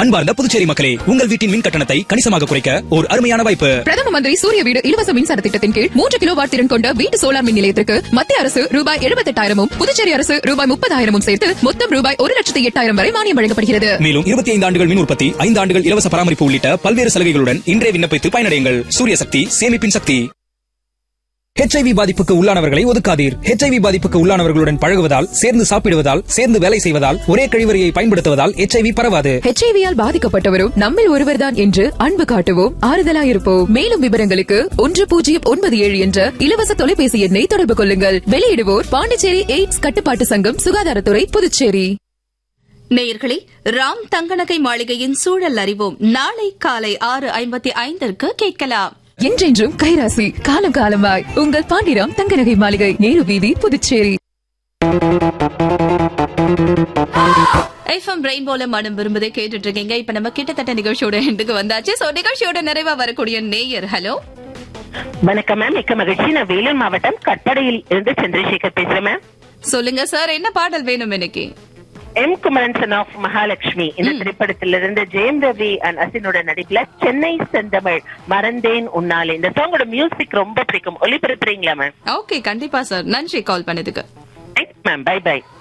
அன்பார்ந்த புதுச்சேரி மக்களே உங்கள் வீட்டின் மின் கட்டணத்தை கணிசமாக குறைக்க ஒரு அருமையான வாய்ப்பு பிரதம மந்திரி சூரிய வீடு இலவச மின்சார திட்டத்தின் கீழ் மூன்று கிலோ வாட் திறன் கொண்ட வீட்டு சோலார் மின் நிலையத்திற்கு மத்திய அரசு ரூபாய் எழுபத்தெட்டாயிரமும் புதுச்சேரி அரசு ரூபாய் முப்பதாயிரமும் சேர்த்து மொத்தம் ரூபாய் ஒரு லட்சத்தி எட்டாயிரம் வரை மானியம் வழங்கப்படுகிறது மேலும் இருபத்தி ஐந்து ஆண்டுகள் மின் உற்பத்தி ஐந்து ஆண்டுகள் இலவச பராமரிப்பு உள்ளிட்ட பல்வேறு சலுகைகளுடன் இன்றே விண்ணப்பித்து பயனடையுங்கள் சூரிய சக்தி சேமிப்பின் சக்தி ஹெச்ஐவி பாதிப்புக்கு உள்ளானவர்களை ஒதுக்காதீர் ஹெச்ஐவி பாதிப்புக்கு உள்ளானவர்களுடன் பழகுவதால் சேர்ந்து சாப்பிடுவதால் சேர்ந்து வேலை செய்வதால் ஒரே கழிவறையை பயன்படுத்துவதால் ஹெச்ஐவி பரவாது ஹெச்ஐவியால் பாதிக்கப்பட்டவரும் நம்மில் ஒருவர்தான் என்று அன்பு காட்டுவோம் ஆறுதலாயிருப்போம் மேலும் விவரங்களுக்கு ஒன்று பூஜ்ஜியம் ஒன்பது ஏழு என்ற இலவச தொலைபேசி எண்ணை தொடர்பு கொள்ளுங்கள் வெளியிடுவோர் பாண்டிச்சேரி எய்ட்ஸ் கட்டுப்பாட்டு சங்கம் சுகாதாரத்துறை புதுச்சேரி நேயர்களே ராம் தங்கநகை மாளிகையின் சூழல் அறிவோம் நாளை காலை ஆறு ஐம்பத்தி ஐந்திற்கு கேட்கலாம் என்றென்றும் கைராசி காலம் காலமாய் உங்கள் பாண்டிராம் தங்கநகை மாளிகை நேரு வீதி புதுச்சேரி எஃப்எம் ரெயின்போல மனம் விரும்புதை கேட்டுட்டு இருக்கீங்க இப்ப நம்ம கிட்டத்தட்ட நிகழ்ச்சியோட எண்டுக்கு வந்தாச்சு சோ நிகழ்ச்சியோட நிறைவா வரக்கூடிய நேயர் ஹலோ வணக்கம் மேம் மிக்க மகிழ்ச்சி நான் வேலூர் மாவட்டம் கட்படையில் இருந்து சந்திரசேகர் பேசுறேன் மேம் சொல்லுங்க சார் என்ன பாடல் வேணும் இன்னைக்கு M Kumaran son of Mahalakshmi இந்த திரைப்படத்திலிருந்து ஜெயம் ரவி அண்ட் அசினோட நடிப்புல சென்னை செந்தமிழ் மறந்தேன் உன்னாலே இந்த சாங்கோட மியூசிக் ரொம்ப பிடிக்கும் ஒளிபரப்புறீங்களா மேம் ஓகே கண்டிப்பா சார் நன்றி கால் பண்ணதுக்கு தேங்க்ஸ் மேம் பை பை